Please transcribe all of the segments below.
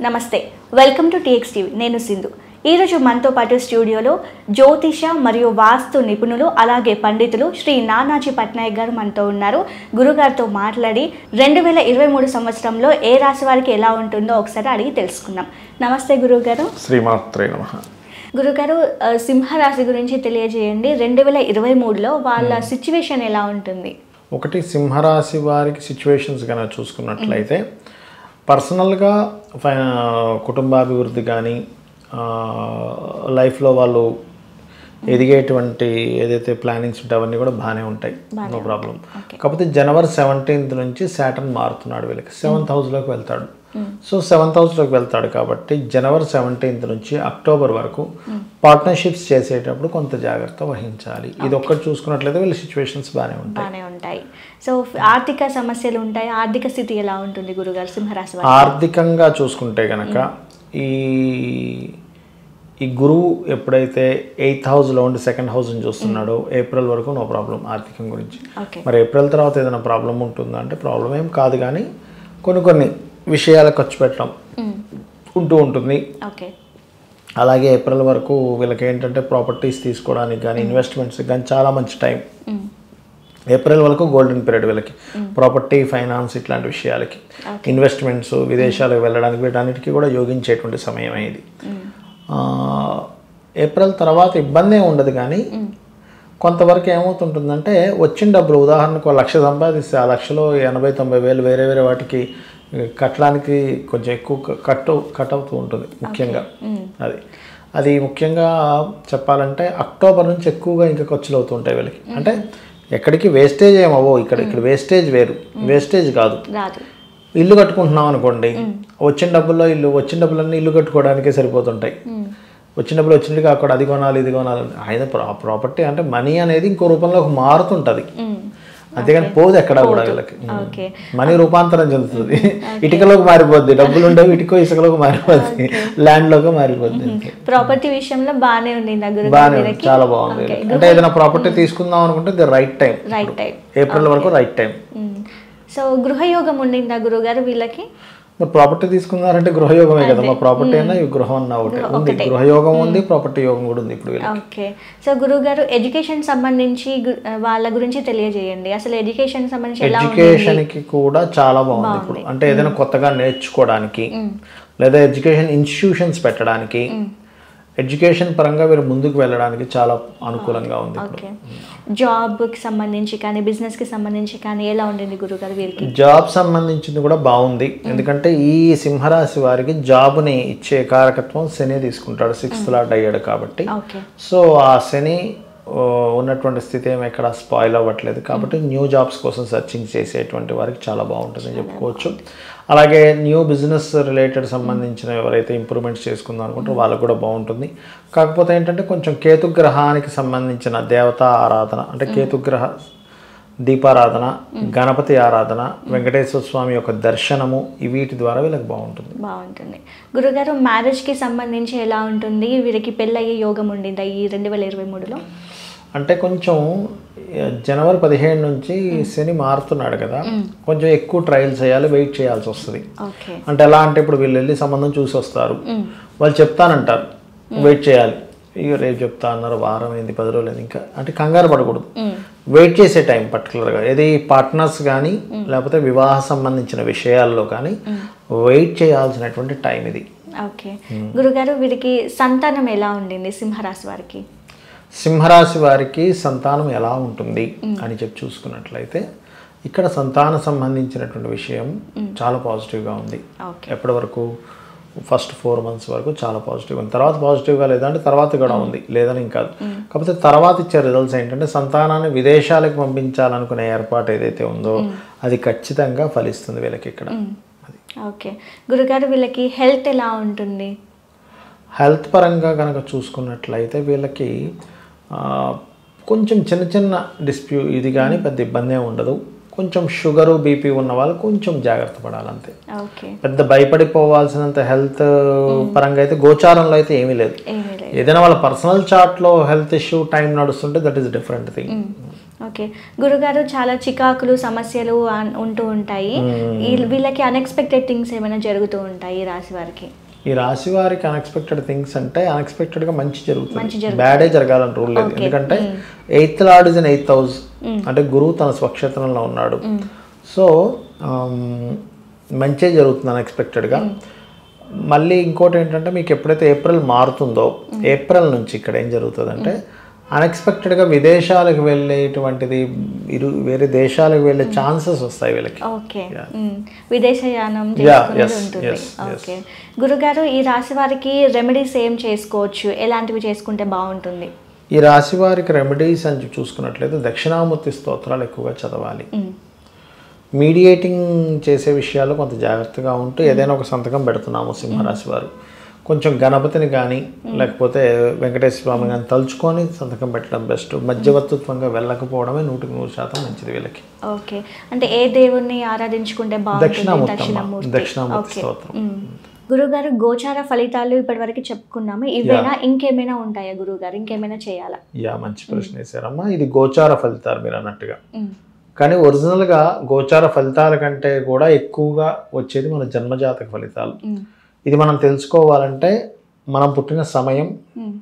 నమస్తే welcome to TX TV నేను సింధు ఈరోజు మనతో పాటు స్టూడియోలో జ్యోతిష మరియు వాస్తు నిపుణులు అలాగే పండితులు శ్రీ నానాజీ పట్నాయక్ గారు మనతో ఉన్నారు గురుగారితో మాట్లాడి రెండు వేల ఇరవై మూడు సంవత్సరంలో ఏ రాశి వారికి ఎలా ఉంటుందో ఒకసారి అడిగి తెలుసుకుందాం నమస్తే గురుగారు శ్రీమాత్రే నమ గురుగారు ఆ, సింహరాశి గురించి తెలియజేయండి రెండు వేల ఇరవై మూడులో వాళ్ళ సిచ్యువేషన్ ఎలా ఉంటుంది ఒకటి సింహరాశి వారికి సిచ్యువేషన్స్ కనుక చూసుకున్నట్లయితే పర్సనల్గా ఫై కుటుంబాభివృద్ధి కానీ లైఫ్లో వాళ్ళు ఎదిగేటువంటి ఏదైతే ప్లానింగ్స్ ఉంటాయో అవన్నీ కూడా బాగానే ఉంటాయి నో ప్రాబ్లం కాకపోతే జనవరి సెవెంటీన్త్ నుంచి సాటర్న్ మారుతున్నాడు వీళ్ళకి సెవెంత్ హౌస్లోకి వెళ్తాడు సో సెవెంత్ హౌస్లోకి వెళ్తాడు కాబట్టి జనవరి సెవెంటీన్త్ నుంచి అక్టోబర్ వరకు పార్ట్నర్షిప్స్ చేసేటప్పుడు కొంత జాగ్రత్త వహించాలి ఇది ఒక్కటి చూసుకున్నట్లయితే వీళ్ళ సిచ్యువేషన్స్ బాగానే ఉంటాయి బాగానే ఉంటాయి సో ఆర్థిక సమస్యలు ఉంటాయి ఆర్థిక స్థితి ఎలా ఉంటుంది గురుగారు సింహరాశి వారికి ఆర్థికంగా చూసుకుంటే కనుక ఈ ఈ గురువు ఎప్పుడైతే ఎయిత్ హౌస్లో ఉండి సెకండ్ హౌస్ని చూస్తున్నాడో ఏప్రిల్ వరకు నో ప్రాబ్లం ఆర్థికం గురించి ఓకే మరి ఏప్రిల్ తర్వాత ఏదైనా ప్రాబ్లం ఉంటుందా అంటే ప్రాబ్లం ఏం కాదు కానీ కొన్ని కొన్ని విషయాలు ఖర్చు పెట్టడం ఉంటూ ఉంటుంది ఓకే అలాగే ఏప్రిల్ వరకు వీళ్ళకి ఏంటంటే ప్రాపర్టీస్ తీసుకోవడానికి కానీ ఇన్వెస్ట్మెంట్స్ కానీ చాలా మంచి టైం ఏప్రిల్ వరకు గోల్డెన్ పీరియడ్ వీళ్ళకి ప్రాపర్టీ ఫైనాన్స్ ఇట్లాంటి విషయాలకి ఇన్వెస్ట్మెంట్స్ విదేశాలకు వెళ్ళడానికి వీటన్నిటికీ కూడా యోగించేటువంటి సమయం ఇది ఆ, ఏప్రిల్ తర్వాత ఇబ్బంది ఏమి ఉండదు కానీ కొంతవరకు ఏమవుతుంటుందంటే వచ్చిన డబ్బులు ఉదాహరణకు ఒక లక్ష సంపాదిస్తే ఆ లక్షలో ఎనభై తొంభై వేలు వేరే వేరే వాటికి కట్టడానికి కొంచెం ఎక్కువ క- కట్టు కట్ అవుతూ ఉంటుంది ముఖ్యంగా అది అది ముఖ్యంగా చెప్పాలంటే అక్టోబర్ నుంచి ఎక్కువగా ఇంకా ఖర్చులు అవుతూ ఉంటాయి వీళ్ళకి అంటే ఎక్కడికి వేస్టేజ్ ఏమవో ఇక్కడ ఇక్కడ వేస్టేజ్ వేరు వేస్టేజ్ కాదు రాదు ఇల్లు కట్టుకుంటున్నాం అనుకోండి వచ్చిన డబ్బుల్లో ఇల్లు వచ్చిన డబ్బులన్నీ ఇల్లు కట్టుకోవడానికే సరిపోతుంటాయి వచ్చిన డబ్బులు వచ్చినట్టుగా అక్కడ అది కొనాలి ఇది కొనాలి ఆయన ప్రాపర్టీ అంటే మనీ అనేది ఇంకో రూపంలోకి మారుతుంటది అంతేగాని పోదు ఎక్కడ కూడా వీళ్ళకి ఓకే మనీ రూపాంతరం చెందుతుంది ఇటుకలోకి మారిపోద్ది డబ్బులు ఉండవు ఇటుకో ఇసుకలోకి మారిపోద్ది ల్యాండ్ లోకి మారిపోద్ది ప్రాపర్టీ విషయంలో బాగానే ఉంది నా గురుగారు బాగానే ఉంది చాలా బాగుంది అంటే ఏదైనా ప్రాపర్టీ తీసుకుందాం అనుకుంటే the right time right time April వరకు రైట్ టైం సో గృహయోగం ఉండిందా గురుగారు వీళ్ళకి మరి ప్రాపర్టీ తీసుకున్నారంటే గృహయోగమే కదా మా ప్రాపర్టీ అయినా ఈ గృహం అన్న ఒకటే ఉంది గృహయోగం ఉంది ప్రాపర్టీ యోగం కూడా ఉంది ఇప్పుడు వీళ్ళకి. ఓకే సో గురుగారు ఎడ్యుకేషన్ సంబంధించి గు- వాళ్ళ గురించి తెలియజేయండి అసలు ఎడ్యుకేషన్ సంబంధించి ఎలా ఉంది ఎడ్యుకేషన్ కి కూడా చాలా బాగుంది ఇప్పుడు అంటే ఏదైనా కొత్తగా నేర్చుకోవడానికి లేదా ఎడ్యుకేషన్ ఇన్స్టిట్యూషన్స్ పెట్టడానికి ఎడ్యుకేషన్ పరంగా వీరు ముందుకు వెళ్ళడానికి చాలా అనుకూలంగా ఉంది ఇప్పుడు ఓకే జాబ్కి సంబంధించి కానీ బిజినెస్కి సంబంధించి కానీ ఎలా ఉండింది గురుగారు వీరికి జాబ్ సంబంధించింది కూడా బాగుంది ఎందుకంటే ఈ సింహరాశి వారికి జాబ్ని ఇచ్చే కారకత్వం శని తీసుకుంటాడు సిక్స్త్ లాట్ అయ్యాడు కాబట్టి ఓకే సో ఆ శని ఓ, ఉన్నటువంటి స్థితి ఏమి ఎక్కడ స్పాయిల్ అవ్వట్లేదు కాబట్టి న్యూ జాబ్స్ కోసం సర్చింగ్ చేసేటువంటి వారికి చాలా బాగుంటుందని చెప్పుకోవచ్చు అలాగే న్యూ బిజినెస్ రిలేటెడ్ సంబంధించిన ఎవరైతే ఇంప్రూవ్మెంట్స్ చేసుకుందాం అనుకుంటారో వాళ్ళకు కూడా బాగుంటుంది కాకపోతే ఏంటంటే కొంచెం కేతుగ్రహానికి సంబంధించిన దేవతా ఆరాధన అంటే కేతుగ్రహ దీపారాధన గణపతి ఆరాధన వెంకటేశ్వర స్వామి యొక్క దర్శనము ఈ వీటి ద్వారా వీళ్ళకి బాగుంటుంది బాగుంటుంది గురుగారు మ్యారేజ్కి సంబంధించి ఎలా ఉంటుంది వీరికి పెళ్ళయ్యే యోగం ఉండిందా ఈ రెండు వేల ఇరవై మూడులో అంటే కొంచెం ఆ, జనవరి పదిహేను నుంచి శని మారుతున్నాడు కదా కొంచెం ఎక్కువ ట్రయల్స్ చేయాలి వెయిట్ చేయాల్సి వస్తుంది ఓకే అంటే ఎలా అంటే ఇప్పుడు వీళ్ళు వెళ్ళి సంబంధం చూసి వస్తారు వాళ్ళు చెప్తానంటారు వెయిట్ చేయాలి ఇక రేపు చెప్తా అన్నారు వారం అయింది పది రోజులు అయింది ఇంకా అంటే కంగారు పడకూడదు వెయిట్ చేసే టైం పర్టికులర్గా ఏది పార్ట్నర్స్ కానీ లేకపోతే వివాహ సంబంధించిన విషయాల్లో కానీ వెయిట్ చేయాల్సినటువంటి టైం ఇది ఓకే గురుగారు వీరికి సంతానం ఎలా ఉండింది సింహరాశి వారికి సింహరాశి వారికి సంతానం ఎలా ఉంటుంది అని చెప్పి చూసుకున్నట్లయితే ఇక్కడ సంతాన సంబంధించినటువంటి విషయం చాలా పాజిటివ్గా ఉంది ఓకే ఎప్పటి వరకు ఫస్ట్ ఫోర్ మంత్స్ వరకు చాలా పాజిటివ్ ఉంది తర్వాత పాజిటివ్గా లేదంటే తర్వాత కూడా ఉంది లేదని కాదు కాకపోతే తర్వాత ఇచ్చే రిజల్ట్స్ ఏంటంటే సంతానాన్ని విదేశాలకు పంపించాలనుకునే ఏర్పాటు ఏదైతే ఉందో అది ఖచ్చితంగా ఫలిస్తుంది వీళ్ళకి ఇక్కడ అది ఓకే గురుగారు వీళ్ళకి హెల్త్ ఎలా ఉంటుంది హెల్త్ పరంగా కనుక చూసుకున్నట్లయితే వీళ్ళకి ఆ, కొంచెం చిన్న చిన్న డిస్ప్యూ ఇది కానీ పెద్ద ఇబ్బంది ఏమి ఉండదు కొంచెం షుగరు బీపీ ఉన్న వాళ్ళు కొంచెం జాగ్రత్త పడాలంతే ఓకే పెద్ద భయపడిపోవాల్సినంత హెల్త్ పరంగా అయితే గోచారంలో అయితే ఏమీ లేదు ఏమీ లేదు ఏదైనా వాళ్ళ పర్సనల్ చార్ట్లో హెల్త్ ఇష్యూ టైం నడుస్తుంటే that is different thing okay గురుగారు చాలా చికాకులు సమస్యలు అన్- ఉంటూ ఉంటాయి ఈ- వీళ్ళకి అన్ఎక్స్పెక్టెడ్ థింగ్స్ ఏమైనా జరుగుతూ ఉంటాయి ఈ రాశి వారికి ఈ రాశి వారికి అన్ఎక్స్పెక్టెడ్ థింగ్స్ అంటే అన్ఎక్స్పెక్టెడ్ గా మంచి మంచి జరుగుతుంది జరుగుతుంది. బ్యాడే జరగాలని రూల్ లేదు ఎందుకంటే eighth lord is in eighth house అంటే గురువు తన స్వక్షేత్రంలో ఉన్నాడు సో మంచే జరుగుతుంది unexpected గా మళ్ళీ ఇంకోటి ఏంటంటే మీకు ఎప్పుడైతే ఏప్రిల్ మారుతుందో ఏప్రిల్ నుంచి ఇక్కడ ఏం జరుగుతుందంటే అన్ఎక్స్పెక్టెడ్గా విదేశాలకు వెళ్ళేటువంటిది ఇరు వేరే దేశాలకు వెళ్ళే ఛాన్సెస్ వస్తాయి వీళ్ళకి ఓకే మ్మ్. విదేశయానం Yeah, చేసుకునేది yes, ఉంటుంది yes, yes. ఓకే గురుగారు ఈ రాశి వారికి రెమెడీస్ ఏం చేసుకోవచ్చు ఎలాంటివి చేసుకుంటే బాగుంటుంది ఈ రాశి వారికి రెమెడీస్ అని చూసుకున్నట్లయితే దక్షిణామూర్తి స్తోత్రాలు ఎక్కువగా చదవాలి మ్మ్. మీడియేటింగ్ చేసే విషయాలు కొంత జాగ్రత్తగా ఉంటూ ఏదైనా ఒక సంతకం పెడుతున్నాము సింహరాశి వారు కొంచెం గణపతిని కానీ లేకపోతే వెంకటేశ్వర స్వామి కానీ తలుచుకొని సంతకం పెట్టడం బెస్ట్ మధ్యవర్తిత్వంగా వెళ్ళకపోవడమే నూటికి నూరు శాతం మంచిది వీళ్ళకి ఓకే అంటే ఏ దేవుణ్ణి ఆరాధించుకుంటే బాగుంటుంది దక్షిణామూర్తి అమ్మ. దక్షిణామూర్తి దక్షిణామూర్తి ఓకే. స్తోత్రం. మ్మ్. గురుగారు గోచార ఫలితాలు ఇప్పటివరకు చెప్పుకున్నాము ఇవేనా ఇంకేమైనా ఉంటాయా గురుగారు ఇంకేమైనా చేయాలా యా మంచి ప్రశ్న వేశారమ్మా ఇది గోచార ఫలితాలు మీరు అన్నట్టుగా మ్మ్. కానీ ఒరిజినల్గా గోచార ఫలితాల కంటే కూడా ఎక్కువగా వచ్చేది మన జన్మజాతక ఫలితాలు మ్మ్. ఇది మనం తెలుసుకోవాలంటే మనం పుట్టిన సమయం మ్మ్.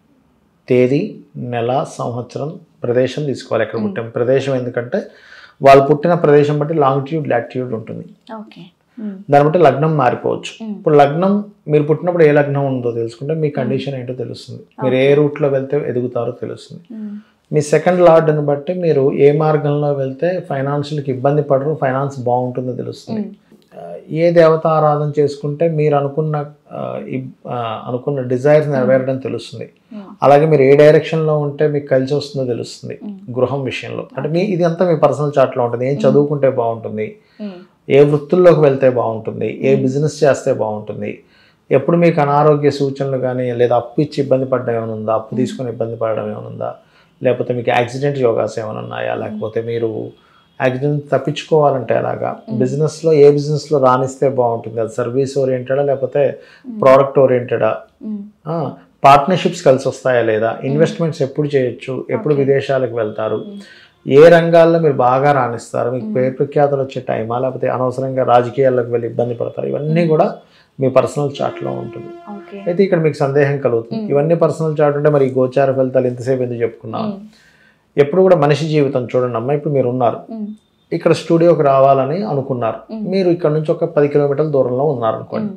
తేదీ నెల సంవత్సరం ప్రదేశం తీసుకోవాలి ఎక్కడ పుట్టాం ప్రదేశం ఎందుకంటే వాళ్ళు పుట్టిన ప్రదేశం బట్టి లాంగిట్యూడ్ లాటిట్యూడ్ ఉంటుంది ఓకే మ్మ్. దాన్ని బట్టి లగ్నం మారిపోవచ్చు Mm. ఇప్పుడు లగ్నం మీరు పుట్టినప్పుడు ఏ లగ్నం ఉందో తెలుసుకుంటే మీ కండిషన్ ఏంటో తెలుస్తుంది మీరు ఏ రూట్లో వెళ్తే ఎదుగుతారో తెలుస్తుంది మ్మ్. మీ సెకండ్ లార్డ్ని బట్టి మీరు ఏ మార్గంలో వెళ్తే ఫైనాన్షియల్కి ఇబ్బంది పడరు ఫైనాన్స్ బాగుంటుందో తెలుస్తుంది ఆ, ఏ దేవత ఆరాధన చేసుకుంటే మీరు అనుకున్న ఆ, ఇబ్- ఆ, అనుకున్న డిజైర్స్ నెరవేరడం తెలుస్తుంది మ్మ్. అలాగే మీరు ఏ డైరెక్షన్లో ఉంటే మీకు కలిసి వస్తుందో తెలుస్తుంది గృహం విషయంలో అంటే మీ ఇది అంతా మీ పర్సనల్ చార్ట్లో ఉంటుంది ఏం చదువుకుంటే బాగుంటుంది మ్మ్. ఏ వృత్తుల్లోకి వెళ్తే బాగుంటుంది ఏ బిజినెస్ చేస్తే బాగుంటుంది ఎప్పుడు మీకు అనారోగ్య సూచనలు కానీ లేదా అప్పు ఇచ్చి ఇబ్బంది పడడం ఏమైనా ఉందా అప్పు తీసుకొని ఇబ్బంది పడడం ఏమైనా ఉందా లేకపోతే మీకు యాక్సిడెంట్ యోగాస్ ఏమైనా ఉన్నాయా లేకపోతే మీరు యాక్సిడెంట్ తప్పించుకోవాలంటే ఎలాగా బిజినెస్లో ఏ బిజినెస్లో రాణిస్తే బాగుంటుంది అది సర్వీస్ ఓరియంటెడా లేకపోతే ప్రోడక్ట్ ఓరియంటెడా మ్మ్. పార్ట్నర్షిప్స్ కలిసి వస్తాయా లేదా ఇన్వెస్ట్మెంట్స్ ఎప్పుడు చేయొచ్చు ఎప్పుడు విదేశాలకు వెళ్తారు ఏ రంగాల్లో మీరు బాగా రాణిస్తారు మీకు పేరు ప్రఖ్యాతలు వచ్చే టైమా లేకపోతే అనవసరంగా రాజకీయాల్లోకి వెళ్ళి ఇబ్బంది పడతారు ఇవన్నీ కూడా మీ పర్సనల్ చార్ట్లో ఉంటుంది ఓకే అయితే ఇక్కడ మీకు సందేహం కలుగుతుంది ఇవన్నీ పర్సనల్ చార్ట్ ఉంటే మరి ఈ గోచార ఫలితాలు ఎంతసేపు ఎందుకు చెప్పుకున్నాం ఎప్పుడు కూడా మనిషి జీవితం చూడండి అమ్మ ఇప్పుడు మీరు ఉన్నారు మ్మ్. ఇక్కడ స్టూడియోకి రావాలని అనుకున్నారు మీరు ఇక్కడ నుంచి ఒక పది కిలోమీటర్ల దూరంలో ఉన్నారు అనుకోండి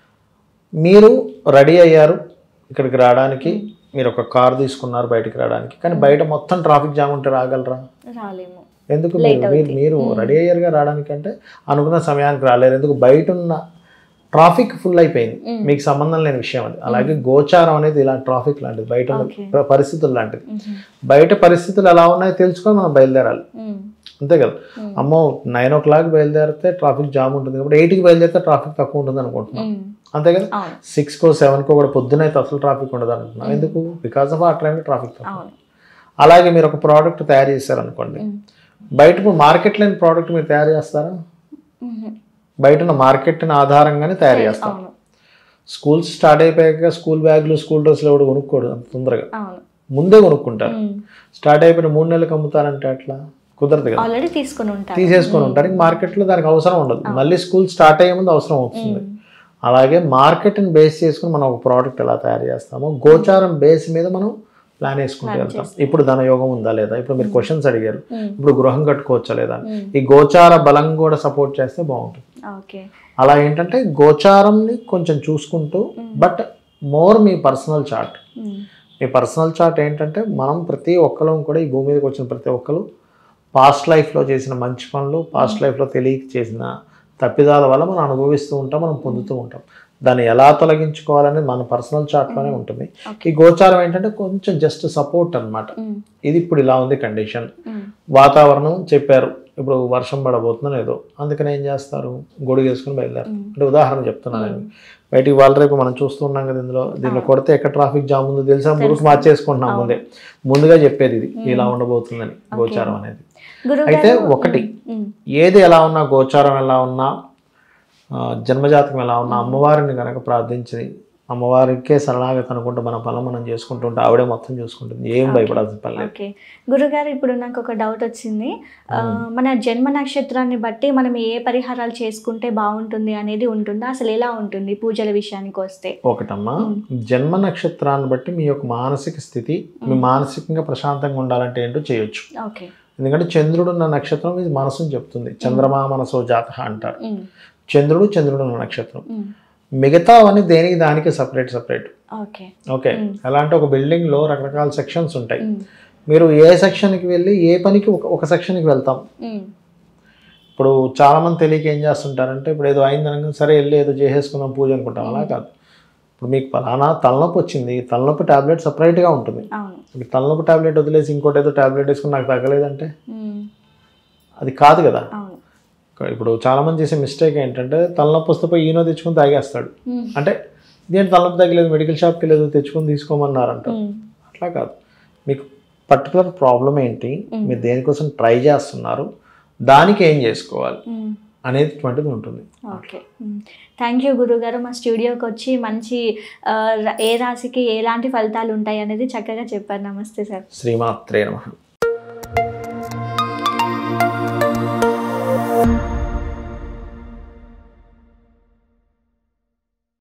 మీరు రెడీ అయ్యారు ఇక్కడికి రావడానికి మీరు ఒక కార్ తీసుకున్నారు బయటికి రావడానికి కానీ బయట మొత్తం ట్రాఫిక్ జామ్ ఉంటే రాగలరా రాలేము ఎందుకు మీరు మీరు మీరు రెడీ అయ్యారుగా రావడానికి అంటే అనుకున్న సమయానికి రాలేరు ఎందుకు బయట ఉన్న ట్రాఫిక్ ఫుల్ అయిపోయింది మీకు సంబంధం లేని విషయం అది అలాగే గోచారం అనేది ఇలా ట్రాఫిక్ లాంటిది బయట ఉన్న Okay. ప్ర- పరిస్థితులు లాంటిది మ్మ్. బయట పరిస్థితులు ఎలా ఉన్నాయో తెలుసుకొని మనం బయలుదేరాలి మ్మ్. అంతే కదా అమ్మో నైన్ ఓ క్లాక్ బయలుదేరితే ట్రాఫిక్ జామ్ ఉంటుంది కాబట్టి ఎయిట్కి బయలుదేరితే ట్రాఫిక్ తక్కువ ఉంటుంది అనుకుంటున్నాం మ్మ్. అంతే కదా అవును సిక్స్కో సెవెన్కో కూడా పొద్దునైతే అసలు ట్రాఫిక్ ఉండదు అంటున్నాం ఎందుకు బికాస్ ఆఫ్ ఆ టైంలో ట్రాఫిక్ తక్కువ అవును అలాగే మీరు ఒక ప్రోడక్ట్ తయారు చేశారనుకోండి మ్మ్. బయట ఇప్పుడు మార్కెట్ లేని ప్రోడక్ట్ మీరు తయారు చేస్తారా మ్మ్. బయట ఉన్న మార్కెట్ని ఆధారంగానే తయారు చేస్తాం అవును స్కూల్స్ స్టార్ట్ అయిపోయాక స్కూల్ బ్యాగులు స్కూల్ డ్రెస్సులు కూడా కొనుక్కోడు అంత తొందరగా అవును ముందే కొనుక్కుంటారు మ్మ్. స్టార్ట్ అయిపోయిన మూడు నెలలకు అమ్ముతారంటే అట్లా కుదరదు కదా ఆల్రెడీ తీసుకుని ఉంటారు తీసేసుకొని ఉంటారు ఇంక మార్కెట్లో దానికి అవసరం ఉండదు మళ్ళీ స్కూల్ స్టార్ట్ అయ్యే ముందు అవసరం అవుతుంది అలాగే మార్కెట్ని బేస్ చేసుకుని మనం ఒక ప్రోడక్ట్ ఎలా తయారు చేస్తామో గోచారం బేస్ మీద మనం ప్లాన్ వేసుకుంటూ వెళ్తాం ఇప్పుడు ధన యోగం ఉందా లేదా ఇప్పుడు మీరు క్వశ్చన్స్ అడిగారు మ్మ్. ఇప్పుడు గృహం కట్టుకోవచ్చా లేదా మ్మ్. ఈ గోచార బలం కూడా సపోర్ట్ చేస్తే బాగుంటుంది ఓకే అలా ఏంటంటే గోచారంని కొంచెం చూసుకుంటూ బట్ మోర్ మీ పర్సనల్ చార్ట్ మ్మ్. మీ పర్సనల్ చార్ట్ ఏంటంటే మనం ప్రతి ఒక్కరం కూడా ఈ భూమి మీదకి వచ్చిన ప్రతి ఒక్కరు పాస్ట్ లైఫ్లో చేసిన మంచి పనులు పాస్ట్ లైఫ్లో తెలియక చేసిన తప్పిదాల వల్ల మనం అనుభవిస్తూ ఉంటాం మనం పొందుతూ ఉంటాం దాన్ని ఎలా తొలగించుకోవాలనేది మన పర్సనల్ చార్ట్లోనే ఉంటుంది ఈ గోచారం ఏంటంటే కొంచెం జస్ట్ సపోర్ట్ అన్నమాట మ్మ్. ఇది ఇప్పుడు ఇలా ఉంది కండిషన్ మ్మ్. వాతావరణం చెప్పారు ఇప్పుడు వర్షం పడబోతుందని ఏదో అందుకని ఏం చేస్తారు గొడుగు వేసుకుని బయలుదేరు అంటే ఉదాహరణ చెప్తున్నాను నేను బయటికి వాళ్ళ రేపు మనం చూస్తూ ఉన్నాం కదా ఇందులో దీనిలో కొడితే ఎక్కడ ట్రాఫిక్ జామ్ ఉందో తెలుసా మురుకు మార్చేసుకుంటున్నాం ముందే ముందుగా చెప్పేది ఇది ఇలా ఉండబోతుందని గోచారం అనేది గురువు అయితే ఒకటి మ్మ్. ఏది ఎలా ఉన్నా గోచారం ఎలా ఉన్నా ఆ, జన్మజాతకం ఎలా ఉన్నా అమ్మవారిని కనుక ప్రార్థించి అమ్మవారికే శరణాగతి అనుకుంటూ మన పనులు మనం చేసుకుంటుంటే ఆవిడే మొత్తం చూసుకుంటుంది ఏం భయపడాల్సిన పని లేదు ఓకే గురుగారు ఇప్పుడు నాకు ఒక డౌట్ వచ్చింది ఆ, మన జన్మ నక్షత్రాన్ని బట్టి మనం ఏ పరిహారాలు చేసుకుంటే బాగుంటుంది అనేది ఉంటుందా అసలు ఎలా ఉంటుంది పూజల విషయానికి వస్తే ఒకటమ్మా జన్మ నక్షత్రాన్ని బట్టి మీ యొక్క మానసిక స్థితి మీ మానసికంగా ప్రశాంతంగా ఉండాలంటే ఏంటో చేయొచ్చు ఓకే ఎందుకంటే చంద్రుడు ఉన్న నక్షత్రం ఇది మనసుని చెప్తుంది చంద్రమా మనసో జాత అంటారు ఉమ్, చంద్రుడు చంద్రుడు ఉన్న నక్షత్రం ఉమ్, మిగతావన్నీ దేనికి దానికి సపరేట్ సపరేట్ ఓకే ఓకే ఎలా అంటే ఒక బిల్డింగ్లో రకరకాల సెక్షన్స్ ఉంటాయి ఉమ్, మీరు ఏ సెక్షన్కి వెళ్ళి ఏ పనికి ఒక ఒక సెక్షన్కి వెళ్తాం ఉమ్, ఇప్పుడు చాలా మంది తెలియక ఏం చేస్తుంటారంటే ఇప్పుడు ఏదో అయింది అనగా సరే వెళ్ళి ఏదో చేసేసుకుందాం పూజ అనుకుంటాం అలా కాదు ఇప్పుడు మీకు పలానా తలనొప్పి వచ్చింది తలనొప్పి టాబ్లెట్ సపరేట్గా ఉంటుంది అవును ఇప్పుడు తలనొప్పి టాబ్లెట్ వదిలేసి ఇంకోటి ఏదో టాబ్లెట్ వేసుకుని నాకు తగ్గలేదంటే ఉమ్, అది కాదు కదా అవును ఇప్పుడు చాలా మంది చేసే మిస్టేక్ ఏంటంటే తలనొప్పి వస్తే పోయి ఈనో తెచ్చుకొని తాగేస్తాడు ఉమ్, అంటే దేని తలనొప్పి తగ్గలేదు మెడికల్ షాప్కి లేదు తెచ్చుకొని తీసుకోమన్నారంట ఉమ్, అట్లా కాదు మీకు పర్టికులర్ ప్రాబ్లం ఏంటి మీరు దేనికోసం ట్రై చేస్తున్నారు దానికి ఏం చేసుకోవాలి ఉమ్. అనేటువంటిది ఉంటుంది ఓకే థ్యాంక్ యూ గురుగారు మా స్టూడియోకి వచ్చి మంచి ఆ, ర- ఏ రాశికి ఎలాంటి ఫలితాలు ఉంటాయి అనేది చక్కగా చెప్పారు నమస్తే సార్ శ్రీమాత్రే నమః